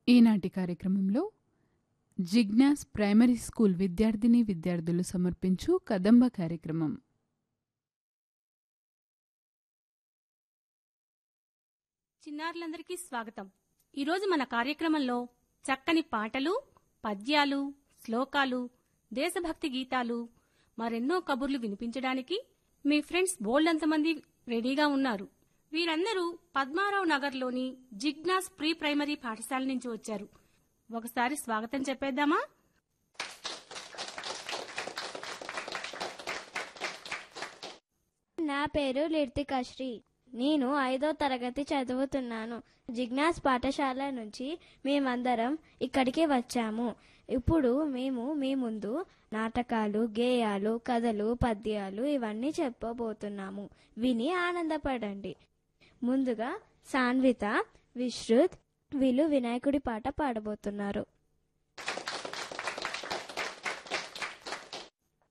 ఈనాటి కార్యక్రమంలో జిజ్ఞాస్ primary school విద్యార్థిని విద్యార్థులు సమర్పించు కదంబ కార్యక్రమం చిన్నారులందరికీ స్వాగతం ఈరోజు మన కార్యక్రమంలో చక్కని పాటలు పద్యాలు శ్లోకాలు దేశభక్తి గీతాలు మరెన్నో కబుర్లు వినిపించడానికి మీ ఫ్రెండ్స్ బోల్డంతమంది రెడీగా ఉన్నారు వీరందరూ పద్మారావు నగర్లోని జిగ్నాస్ ప్రీ ప్రైమరీ పాఠశాల నుంచి వచ్చారు ఒకసారి స్వాగతం చెప్పేద్దామా నా పేరు లిర్తికశ్రీ నేను ఐదో తరగతి చదువుతున్నాను జిజ్ఞాస్ పాఠశాల నుంచి మేమందరం ఇక్కడికి వచ్చాము ఇప్పుడు మేము మీ ముందు నాటకాలు గేయాలు కథలు పద్యాలు ఇవన్నీ చెప్పబోతున్నాము విని ఆనందపడండి ముందుగా సాన్విత విశ్రుత్ వీళ్ళు వినాయకుడి పాట పాడబోతున్నారు